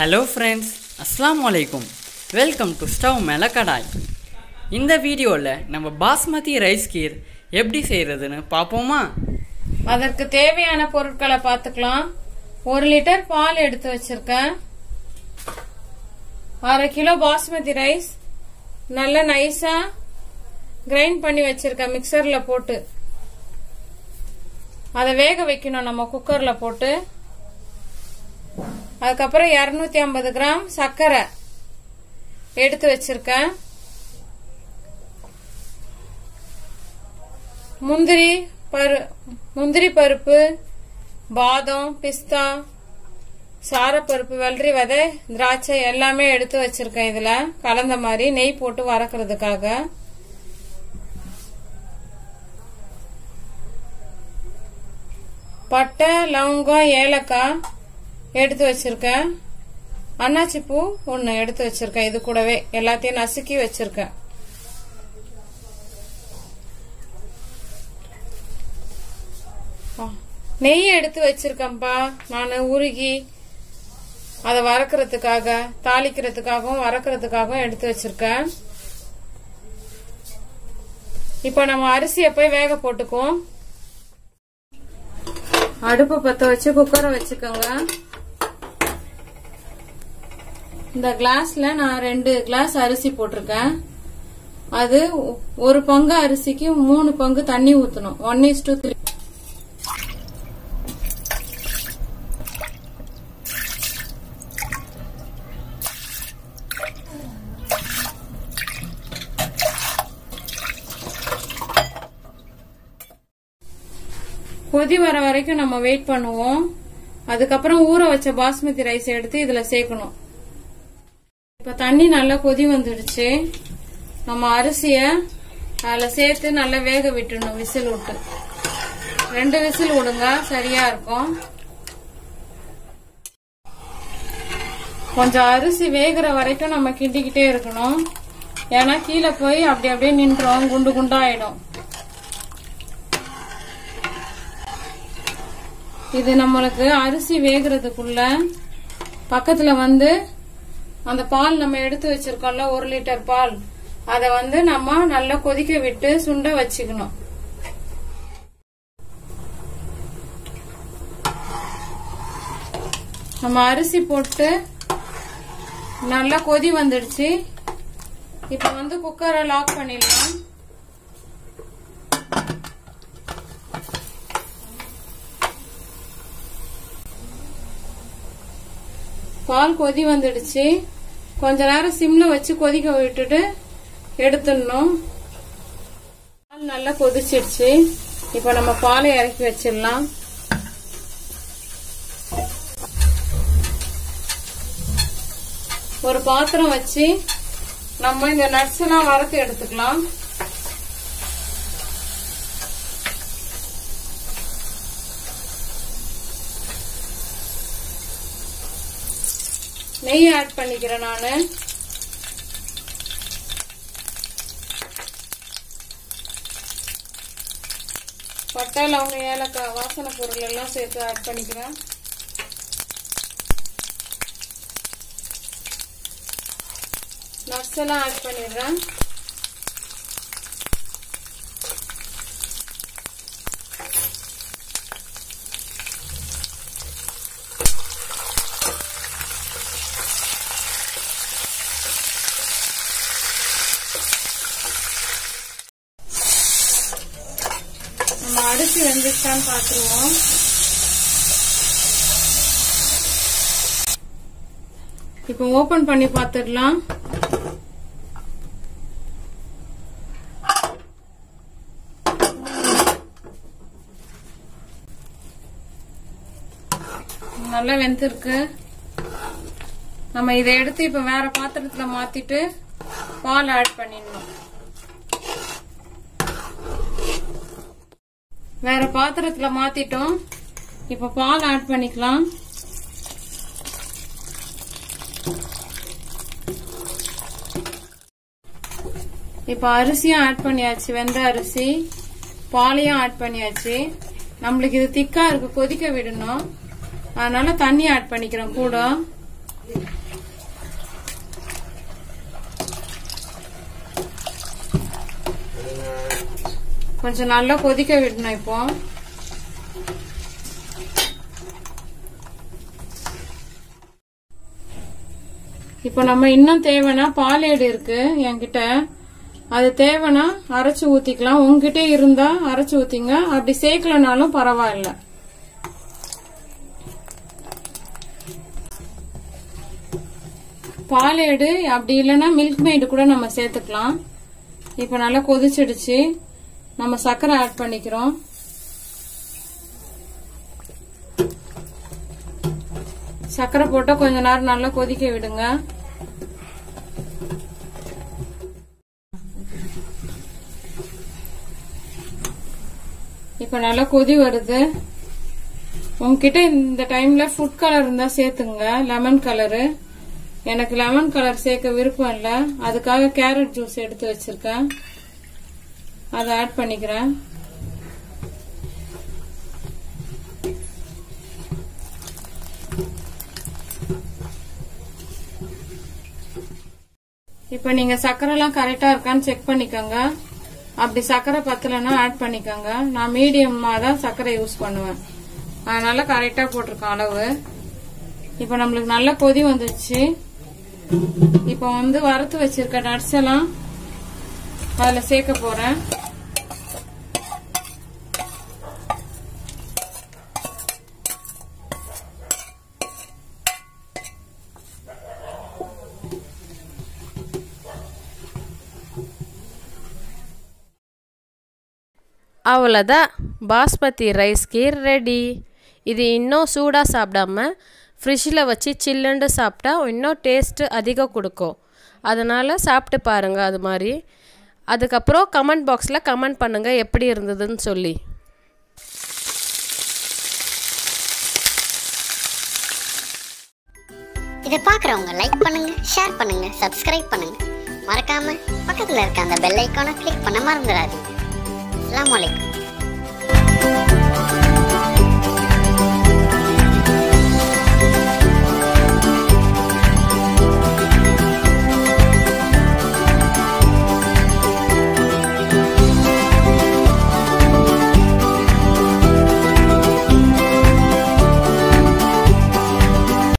hello friends அஸ்ஸலாமு அலைக்கும் welcome to stove மேலே கடாய் இந்த வீடியோவில் நம்ம பாஸ்மதி ரைஸ் கீர் எப்படி செய்கிறதுன்னு பார்ப்போமா அதற்கு தேவையான பொருட்களை பார்த்துக்கலாம் ஒரு லிட்டர் பால் எடுத்து வச்சிருக்கேன் அரை கிலோ பாஸ்மதி ரைஸ் நல்ல நைஸா கிரைண்ட் பண்ணி வச்சிருக்கேன் மிக்சர்ல போட்டு அதை வேக வைக்கணும் நம்ம குக்கர்ல போட்டு அதுக்கப்புறம் இருநூத்தி ஐம்பது கிராம் சர்க்கரை எடுத்து வச்சிருக்கேன் முந்திரி பரு முந்திரி பருப்பு பாதம் பிஸ்தா சாரப்பருப்பு வெள்ளரி விதை திராட்சை எல்லாமே எடுத்து வச்சிருக்கேன் இதுல கலந்த மாதிரி நெய் போட்டு வறக்கிறதுக்காக பட்டை லவங்கம் ஏலக்காய் எடுத்து வச்சிருக்கேன் அன்னாச்சி பூ ஒன்று எடுத்து வச்சிருக்கேன் இது கூடவே எல்லாத்தையும் நசுக்கி வச்சிருக்கேன் ஆ, நெய் எடுத்து வச்சிருக்கேன்ப்பா நான் உருகி அதை வறக்கிறதுக்காக தாளிக்கிறதுக்காகவும் வறக்கிறதுக்காகவும் எடுத்து வச்சிருக்கேன் இப்போ நம்ம அரிசியை போய் வேக போட்டுக்குவோம் அடுப்பு பத்த வச்சு குக்கரை வச்சுக்கோங்க இந்த கிளாஸ்ல நான் ரெண்டு கிளாஸ் அரிசி போட்டிருக்கேன் அது ஒரு பங்கு அரிசிக்கு மூணு பங்கு தண்ணி ஊத்தணும் ஒன் இஸ் டூ த்ரீ கொதி வர வரைக்கும் நம்ம வெயிட் பண்ணுவோம் அதுக்கப்புறம் ஊற வச்ச பாஸ்மதி ரைஸ் எடுத்து இதுல சேர்க்கணும் இப்ப தண்ணி நல்லா கொதி வந்துடுச்சு நம்ம அரிசிய அதுல சேர்த்து நல்லா வேக விட்டுடணும் விசில் விட்டு ரெண்டு விசில் விடுங்க சரியா இருக்கும் கொஞ்சம் அரிசி வேகிற வரைக்கும் நம்ம கிண்டிக்கிட்டே இருக்கணும் ஏன்னா கீழே போய் அப்படி அப்படியே நின்றோம் குண்டு குண்டா ஆயிடும் இது நம்மளுக்கு அரிசி வேகிறதுக்குள்ள பக்கத்துல வந்து அந்த பால் நம்ம எடுத்து வச்சிருக்கோம்ல ஒரு லிட்டர் பால் அத வந்து நம்ம நல்லா கொதிக்க விட்டு சுண்ட வச்சுக்கணும் நம்ம அரிசி போட்டு நல்லா கொதி வந்துடுச்சு இப்ப வந்து குக்கரை லாக் பண்ணிடலாம் பால் கொதி வந்துடுச்சு கொஞ்ச நேரம் சிம்ல வச்சு கொதிக்க விட்டுட்டு எடுத்துடணும் பால் நல்லா கொதிச்சிடுச்சு இப்ப நம்ம பாலை இறக்கி வச்சிடலாம் ஒரு பாத்திரம் வச்சு நம்ம இந்த நட்ஸ் எல்லாம் வறுத்து எடுத்துக்கலாம் நெய் ஆட் பண்ணிக்கிறேன் நானு பட்டை லவங்க ஏலக்காய் வாசனை பொருள் எல்லாம் சேர்த்து ஆட் பண்ணிக்கிறேன் நட்ஸ் எல்லாம் ஆட் பண்ணிடுறேன் நம்ம அரிசி வெந்துச்சான்னு பாத்துருவோம் இப்போ ஓபன் பண்ணி பாத்துடலாம் நல்லா வெந்திருக்கு நம்ம இதை எடுத்து இப்ப வேற பாத்திரத்துல மாத்திட்டு பால் ஆட் பண்ணிடணும் வேற பாத்திரத்துல மாத்திட்டோம் இப்ப பால் ஆட் பண்ணிக்கலாம் இப்ப அரிசியும் ஆட் பண்ணியாச்சு வெந்த அரிசி பாலையும் ஆட் பண்ணியாச்சு நம்மளுக்கு இது திக்கா இருக்கு கொதிக்க விடணும் அதனால தண்ணி ஆட் பண்ணிக்கிறோம் கூட கொஞ்சம் நல்லா கொதிக்க விடணும் இப்போ இப்போ நம்ம இன்னும் தேவைன்னா பாலேடு இருக்கு என்கிட்ட அது தேவைன்னா அரைச்சு ஊத்திக்கலாம் உங்ககிட்ட இருந்தா அரைச்சு ஊத்திங்க அப்படி சேர்க்கலனாலும் பரவாயில்ல பாலேடு அப்படி இல்லைன்னா மில்க் மேடு கூட நம்ம சேர்த்துக்கலாம் இப்போ நல்லா கொதிச்சிடுச்சு நம்ம சர்க்கரை ஆட் பண்ணிக்கிறோம் சர்க்கரை போட்டு கொஞ்ச நேரம் நல்லா கொதிக்க விடுங்க இப்ப நல்லா கொதி வருது உங்ககிட்ட இந்த டைம்ல ஃபுட் கலர் இருந்தா சேர்த்துங்க லெமன் கலரு எனக்கு லெமன் கலர் சேர்க்க விருப்பம் இல்ல அதுக்காக கேரட் ஜூஸ் எடுத்து வச்சிருக்கேன் அதை ஆட் பண்ணிக்கிறேன் இப்போ நீங்க சர்க்கரை எல்லாம் கரெக்டா இருக்கான்னு செக் பண்ணிக்கோங்க அப்படி சர்க்கரை பத்தலைன்னா ஆட் பண்ணிக்கோங்க நான் மீடியமா தான் சர்க்கரை யூஸ் பண்ணுவேன் அதனால கரெக்டா போட்டிருக்கேன் அளவு இப்போ நம்மளுக்கு நல்ல கொதி வந்துச்சு இப்போ வந்து வறுத்து வச்சிருக்க நட்ஸ் எல்லாம் அதுல சேர்க்க போறேன் அவ்வளோதான் பாஸ்மதி ரைஸ் கீர் ரெடி இது இன்னும் சூடாக சாப்பிடாம ஃப்ரிட்ஜில் வச்சு சில்லுண்டு சாப்பிட்டா இன்னும் டேஸ்ட்டு அதிகம் கொடுக்கும் அதனால் சாப்பிட்டு பாருங்கள் அது மாதிரி அதுக்கப்புறம் கமெண்ட் பாக்ஸில் கமெண்ட் பண்ணுங்கள் எப்படி இருந்ததுன்னு சொல்லி இதை பார்க்குறவங்க லைக் பண்ணுங்க ஷேர் பண்ணுங்க சப்ஸ்கிரைப் பண்ணுங்க மறக்காம பக்கத்தில் இருக்க அந்த பெல் ஐக்கானை கிளிக் பண்ண மறந்துடாதீங்க அஸ்ஸலாமு அலைக்கும்